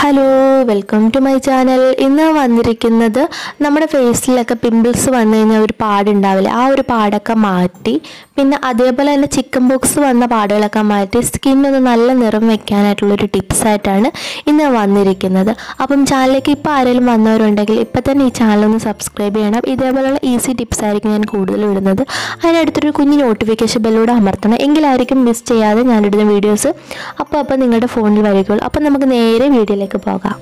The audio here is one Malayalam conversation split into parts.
hello welcome to my channel ഇന്ന് വന്നിരിക്കുന്നത് നമ്മുടെ ഫേസിലൊക്കെ പിമ്പിൾസ് വന്നു കഴിഞ്ഞാൽ ഒരു പാടുണ്ടാവില്ല ആ ഒരു പാടൊക്കെ മാറ്റി പിന്നെ അതേപോലെ തന്നെ ചിക്കൻ ബോക്സ് വന്ന പാടുകളൊക്കെ മാറ്റി സ്കിന്നൊന്ന് നല്ല നിറം വെക്കാനായിട്ടുള്ളൊരു ടിപ്സായിട്ടാണ് ഇന്ന് വന്നിരിക്കുന്നത് അപ്പം ചാനലിലേക്ക് ഇപ്പോൾ ആരെങ്കിലും വന്നവരുണ്ടെങ്കിൽ ഇപ്പം തന്നെ ഈ ചാനൽ ഒന്ന് സബ്സ്ക്രൈബ് ചെയ്യണം ഇതേപോലെയുള്ള ഈസി ടിപ്സ് ആയിരിക്കും ഞാൻ കൂടുതൽ ഇടുന്നത് അതിനടുത്തൊരു കുഞ്ഞു നോട്ടിഫിക്കേഷൻ ബെല്ലൂടെ അമർത്തണം എങ്കിലായിരിക്കും മിസ് ചെയ്യാതെ ഞാനിടുന്ന വീഡിയോസ് അപ്പോൾ അപ്പോൾ നിങ്ങളുടെ ഫോണിൽ വരികയുള്ളൂ അപ്പം നമുക്ക് നേരെ വീഡിയോയിലേക്ക് പോകാം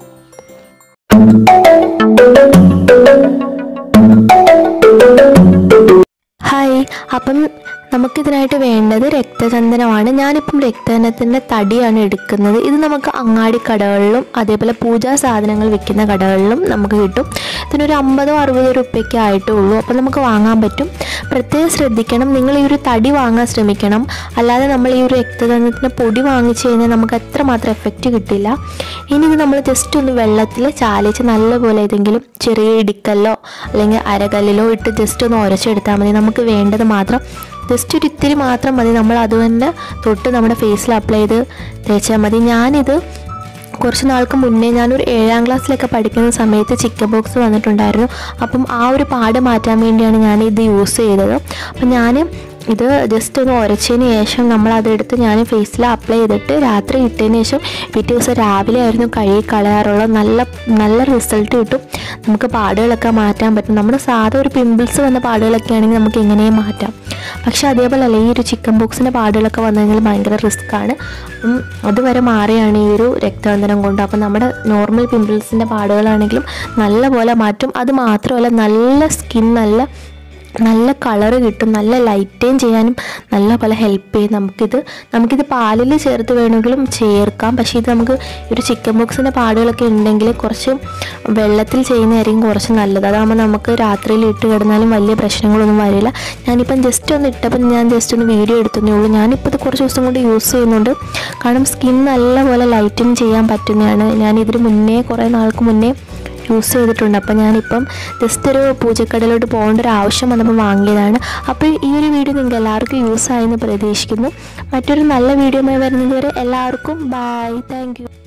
ഹായ് അപ്പം നമുക്കിതിനായിട്ട് വേണ്ടത് രക്തചന്ദനമാണ് ഞാനിപ്പം രക്തചന്ദനത്തിൻ്റെ തടിയാണ് എടുക്കുന്നത് ഇത് നമുക്ക് അങ്ങാടി കടകളിലും അതേപോലെ പൂജാ സാധനങ്ങൾ വിൽക്കുന്ന കടകളിലും നമുക്ക് കിട്ടും ഇതിനൊരു അമ്പതോ അറുപതോ റുപ്യയ്ക്ക് ആയിട്ടേ ഉള്ളൂ അപ്പം നമുക്ക് വാങ്ങാൻ പറ്റും പ്രത്യേകം ശ്രദ്ധിക്കണം നിങ്ങൾ ഈ ഒരു തടി വാങ്ങാൻ ശ്രമിക്കണം അല്ലാതെ നമ്മൾ ഈ ഒരു രക്തചന്ദനത്തിൻ്റെ പൊടി വാങ്ങിച്ചു കഴിഞ്ഞാൽ നമുക്ക് അത്രമാത്രം എഫക്റ്റ് കിട്ടില്ല ഇനി ഇത് നമ്മൾ ജസ്റ്റ് ഒന്ന് വെള്ളത്തിൽ ചാലിച്ച് നല്ലപോലെ ഏതെങ്കിലും ചെറിയ ഇടിക്കല്ലോ അല്ലെങ്കിൽ അരകല്ലിലോ ഇട്ട് ജസ്റ്റ് ഒന്ന് ഉരച്ചെടുത്താൽ മതി നമുക്ക് വേണ്ടത് മാത്രം ജസ്റ്റ് ഒരു ഇത്തിരി മാത്രം മതി നമ്മൾ അത് തന്നെ തൊട്ട് നമ്മുടെ ഫേസിൽ അപ്ലൈ ചെയ്ത് തേച്ചാൽ മതി ഞാനിത് കുറച്ച് നാൾക്ക് മുന്നേ ഞാനൊരു ഏഴാം ക്ലാസ്സിലൊക്കെ പഠിക്കുന്ന സമയത്ത് ചിക്കൻ ബോക്സ് വന്നിട്ടുണ്ടായിരുന്നു അപ്പം ആ ഒരു പാട് മാറ്റാൻ വേണ്ടിയാണ് ഞാൻ ഇത് യൂസ് ചെയ്തത് അപ്പം ഞാൻ ഇത് ജസ്റ്റ് ഒന്ന് ഉരച്ചതിന് ശേഷം നമ്മൾ അതെടുത്ത് ഞാൻ ഫേസിൽ അപ്ലൈ ചെയ്തിട്ട് രാത്രി ഇട്ടതിന് ശേഷം പിറ്റേ ദിവസം രാവിലെ ആയിരുന്നു കഴുകി കളയാറുള്ള നല്ല നല്ല റിസൾട്ട് കിട്ടും നമുക്ക് പാടുകളൊക്കെ മാറ്റാൻ പറ്റും നമ്മുടെ സാധാ ഒരു പിമ്പിൾസ് വന്ന പാടുകളൊക്കെ ആണെങ്കിൽ നമുക്ക് എങ്ങനെയും മാറ്റാം പക്ഷേ അതേപോലെ അല്ല ഈ ഒരു ചിക്കൻ ബോക്സിൻ്റെ പാടുകളൊക്കെ വന്നു കഴിഞ്ഞാൽ ഭയങ്കര റിസ്ക് ആണ് അപ്പം അതുവരെ മാറിയാണ് ഈ ഒരു രക്തബന്ധനം കൊണ്ട് അപ്പം നമ്മുടെ നോർമൽ പിമ്പിൾസിൻ്റെ പാടുകളാണെങ്കിലും നല്ലപോലെ മാറ്റും അത് മാത്രമല്ല നല്ല സ്കിൻ നല്ല നല്ല കളറ് കിട്ടും നല്ല ലൈറ്റേം ചെയ്യാനും നല്ല പോലെ ഹെൽപ്പ് ചെയ്യും നമുക്കിത് നമുക്കിത് പാലിൽ ചേർത്ത് വേണമെങ്കിലും ചേർക്കാം പക്ഷേ ഇത് നമുക്ക് ഒരു ചിക്കൻ ബോക്സിൻ്റെ പാടുകളൊക്കെ ഉണ്ടെങ്കിൽ കുറച്ച് വെള്ളത്തിൽ ചെയ്യുന്നതായിരിക്കും കുറച്ച് നല്ലത് അതാകുമ്പോൾ നമുക്ക് രാത്രിയിൽ ഇട്ട് കിടന്നാലും വലിയ പ്രശ്നങ്ങളൊന്നും വരില്ല ഞാനിപ്പം ജസ്റ്റ് ഒന്ന് ഇട്ടപ്പോൾ ഞാൻ ജസ്റ്റ് ഒന്ന് വീഡിയോ എടുത്തതേ ഉള്ളൂ ഞാനിപ്പോൾ ഇത് കുറച്ച് ദിവസം കൊണ്ട് യൂസ് ചെയ്യുന്നുണ്ട് കാരണം സ്കിൻ നല്ലപോലെ ലൈറ്റിങ് ചെയ്യാൻ പറ്റുന്നതാണ് ഞാൻ ഇതിന് മുന്നേ കുറേ നാൾക്ക് മുന്നേ യൂസ് ചെയ്തിട്ടുണ്ട് അപ്പോൾ ഞാനിപ്പം ജസ്റ്റ് ഒരു പൂജക്കടയിലോട്ട് പോകേണ്ട ഒരു ആവശ്യം വന്നപ്പോൾ വാങ്ങിയതാണ് അപ്പോൾ ഈ ഒരു വീഡിയോ നിങ്ങൾക്ക് എല്ലാവർക്കും യൂസ് ആയെന്ന് പ്രതീക്ഷിക്കുന്നു മറ്റൊരു നല്ല വീഡിയോയുമായി വരുന്നത് വരെ എല്ലാവർക്കും ബൈ താങ്ക്